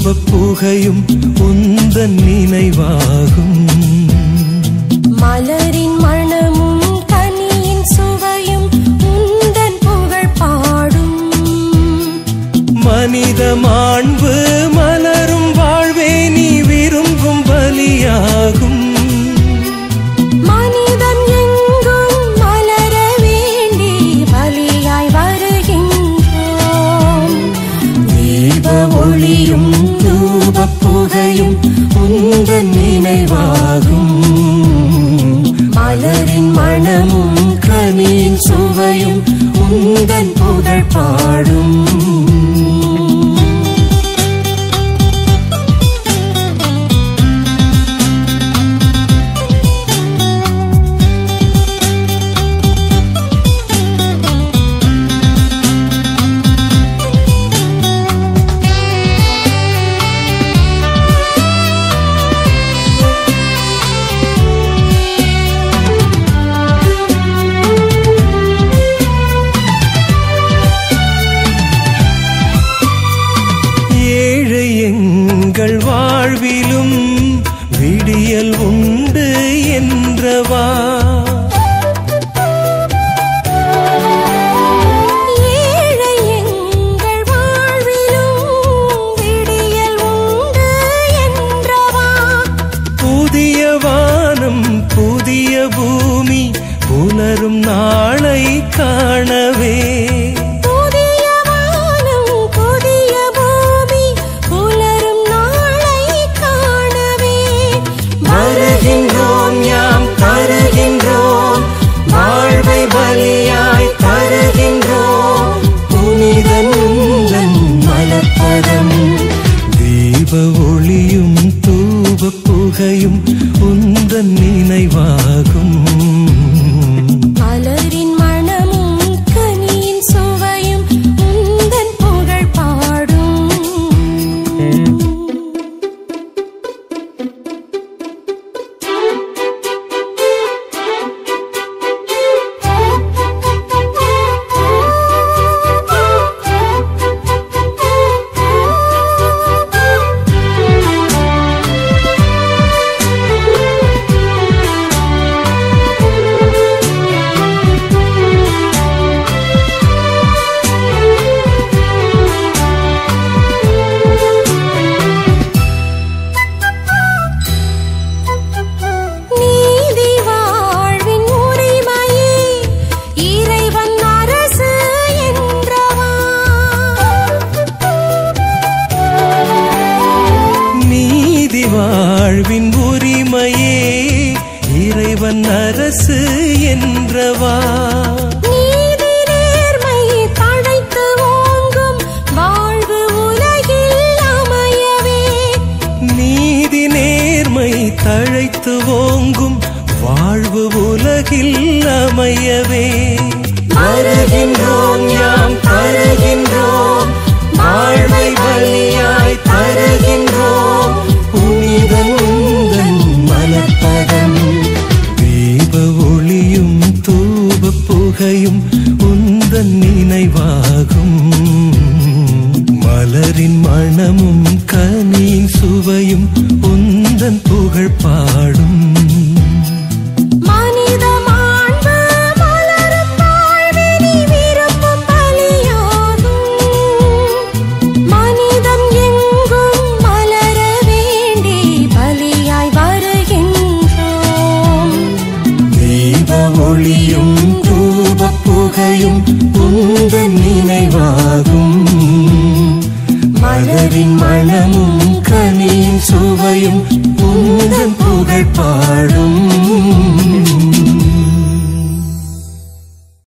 தூப புகையும் உந்தன் நினைவாகும் மலரின் மணமும் கனியின் சுவையும் உந்தன் புகழ் பாடும் மனித மாண்பு மலரும் வாழ்வே நீ விரும்பும் பலியாகும் மனிதன் எங்கும் மலர வேண்டி பலியாய் வருகின்றோம் தீப ஒளியும் தூப புகையும் உந்தன் நினைவாகும் மலரின் மணமும் கனியின் சுவையும் உந்தன் புகழ் பாடும் ஏழை எங்கள் வாழ்விலும் விடியல் உண்டு என்றவா ஏழை எங்கள் வாழ்விலும் விடியல் உண்டு என்றவா புதிய வானம் புதிய பூமி புலரும் நாளை காணவே புதிய வானம் புதிய பூமி புலரும் நாளை காணவே வருகின்றோம் யாம் தருகின்றோம் வாழ்வை பலியாய் தருகின்றோம் புனிதன் உந்தன் மலப்பதம் தீப ஒளியும் தூப புகையும் உந்தன் நினைவாகும் மலரின் மணமும் கனியின் சுவையும் உந்தன் புகழ் பாடும் நீதி வாழ்வின் உரிமையே இறைவன் அரசு என்றவா நீதி வாழ்வின் உரிமையே இறைவன் அரசு என்றவா நீதி நேர்மை தழைத்து ஓங்கும் வாழ்வு உலகில் அமையவே நீதி நேர்மை தழைத்து ஓங்கும் வாழ்வு உலகில் அமையவே வருகின்றோம் யாம் தருகின்றோம் வாழ்வை பலியாய் தருகின்றோம் புனிதன் உந்தன் மலப்பதம் தீப ஒளியும் தூப புகையும் உந்தன் நினைவாகும் மலரின் மணமும் கனியின் சுவையும் உந்தன் புகழ் பாடும் மனித மாண்பு மலரும் வாழ்வே நீ விரும்பும் பலியாகும் மனிதன் எங்கும் மலர வேண்டி பலியாய் வருகின்றோம் தீப ஒளியும் தூப புகையும் உந்தன் நினைவாகும் மலரின் மணமும் கனியின் சுவையும் உந்தன் புகழ் பாடும்